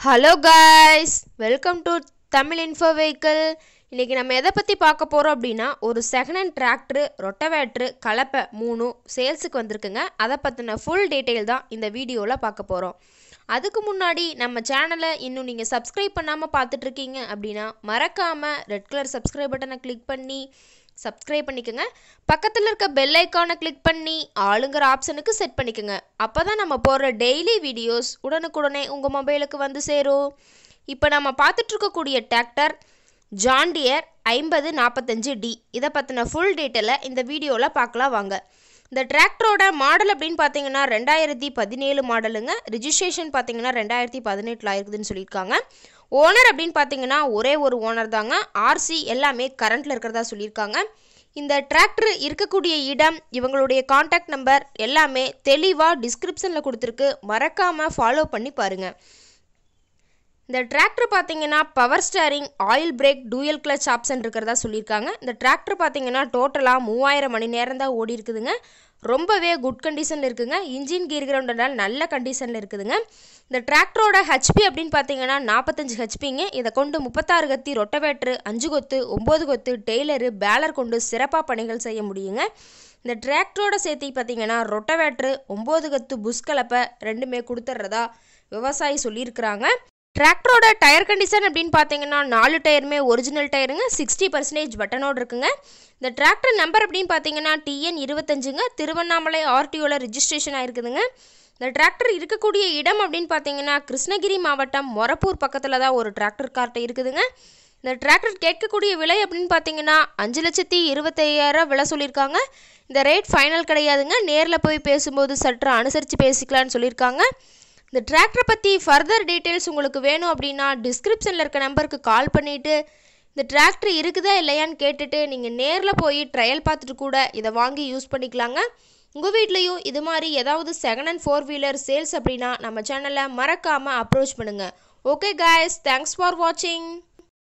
hello guys welcome to Tamil info vehicle இன்றைக்கி நம்ம எதை பற்றி பார்க்க போகிறோம் அப்படின்னா ஒரு செகண்ட் ஹேண்ட் டிராக்டரு ரொட்டவேட்ரு கலப்பை மூணும் சேல்ஸுக்கு வந்திருக்குங்க அதை பற்றின ஃபுல் டீட்டெயில் தான் இந்த வீடியோவில் பார்க்க போகிறோம் அதுக்கு முன்னாடி நம்ம சேனலை இன்னும் நீங்கள் சப்ஸ்கிரைப் பண்ணாமல் பார்த்துட்ருக்கீங்க அப்படின்னா மறக்காமல் ரெட் கலர் சப்ஸ்கிரைப் பட்டனை கிளிக் பண்ணி சப்ஸ்கிரைப் பண்ணிக்கோங்க பக்கத்தில் இருக்க பெல் ஐக்கானை கிளிக் பண்ணி ஆளுங்கிற ஆப்ஷனுக்கு செட் பண்ணிக்கோங்க அப்போ தான் நம்ம போடுற டெய்லி வீடியோஸ் உடனுக்குடனே உங்கள் மொபைலுக்கு வந்து சேரும் இப்போ நம்ம பார்த்துட்டு இருக்கக்கூடிய டிராக்டர் ஜாண்டியர் ஐம்பது நாற்பத்தஞ்சு டி இதை பற்றின ஃபுல் டீட்டெயிலை இந்த வீடியோவில் பார்க்கலாம் வாங்க இந்த டிராக்டரோட மாடல் அப்படின்னு பார்த்தீங்கன்னா ரெண்டாயிரத்தி பதினேழு மாடலுங்க ரிஜிஸ்ட்ரேஷன் பார்த்தீங்கன்னா ரெண்டாயிரத்தி பதினெட்டில் ஆயிருக்குதுன்னு சொல்லியிருக்காங்க ஓனர் அப்படின்னு பார்த்தீங்கன்னா ஒரே ஒரு ஓனர் தாங்க ஆர்சி எல்லாமே கரண்ட்டில் இருக்கிறதா சொல்லியிருக்காங்க இந்த டிராக்டர் இருக்கக்கூடிய இடம் இவங்களுடைய காண்டாக்ட் நம்பர் எல்லாமே தெளிவாக டிஸ்கிரிப்ஷனில் கொடுத்துருக்கு மறக்காமல் ஃபாலோ பண்ணி பாருங்கள் இந்த டிராக்டர் பார்த்தீங்கன்னா power steering oil brake dual clutch option இருக்கிறதா சொல்லியிருக்காங்க இந்த டிராக்டர் பார்த்தீங்கன்னா டோட்டலாக மூவாயிரம் மணி நேரம் தான் ஓடி இருக்குதுங்க ரொம்பவே குட் கண்டிஷனில் இருக்குங்க இன்ஜின் கீர் கிரவுண்டனால் நல்ல கண்டிஷனில் இருக்குதுங்க இந்த டிராக்டரோட ஹெச்பி அப்படின்னு பார்த்தீங்கன்னா நாற்பத்தஞ்சு ஹெச்பிங்க இதை கொண்டு முப்பத்தாறு கத்தி ரொட்டவேட்ரு அஞ்சு கொத்து ஒம்பது கொத்து டெய்லரு பேலர் கொண்டு சிறப்பாக பணிகள் செய்ய முடியுங்க இந்த டிராக்டரோட சேர்த்து பார்த்தீங்கன்னா ரொட்டவேட்ரு ஒம்பது கத்து புஷ் கலப்பை ரெண்டுமே கொடுத்துட்றதா விவசாயி சொல்லியிருக்கிறாங்க டிராக்டரோட டயர் கண்டிஷன் அப்படின்னு பார்த்தீங்கன்னா நாலு டயருமே ஒரிஜினல் டயருங்க சிக்ஸ்டி பர்சன்டேஜ் பட்டனோடு இருக்குங்க இந்த டிராக்டர் நம்பர் அப்படின்னு பார்த்தீங்கன்னா டிஎன் இருபத்தஞ்சுங்க திருவண்ணாமலை ஆர்டிஓவில் ரிஜிஸ்ட்ரேஷன் ஆயிருக்குதுங்க இந்த டிராக்டர் இருக்கக்கூடிய இடம் அப்படின்னு பார்த்தீங்கன்னா கிருஷ்ணகிரி மாவட்டம் மொரப்பூர் பக்கத்தில் தான் ஒரு டிராக்டர் கார்ட்டை இருக்குதுங்க இந்த டிராக்டர் கேட்கக்கூடிய விலை அப்படின்னு பார்த்தீங்கன்னா அஞ்சு லட்சத்தி இருபத்தையாயிரம் விலை சொல்லியிருக்காங்க இந்த ரேட் ஃபைனல் கிடையாதுங்க நேரில் போய் பேசும்போது சற்று அனுசரித்து பேசிக்கலான்னு சொல்லியிருக்காங்க இந்த டிராக்டரை பற்றி ஃபர்தர் டீட்டெயில்ஸ் உங்களுக்கு வேணும் அப்படின்னா டிஸ்கிரிப்ஷனில் இருக்க நம்பருக்கு கால் பண்ணிவிட்டு இந்த டிராக்டர் இருக்குதா இல்லையான்னு கேட்டுட்டு நீங்கள் நேரில் போய் ட்ரையல் பார்த்துட்டு கூட இதை வாங்கி யூஸ் பண்ணிக்கலாங்க உங்கள் வீட்லேயும் இது மாதிரி ஏதாவது second and four wheeler sales அப்படின்னா நம்ம சேனலை மறக்காமல் அப்ரோச் பண்ணுங்கள் ஓகே காய்ஸ் தேங்க்ஸ் ஃபார் வாட்சிங்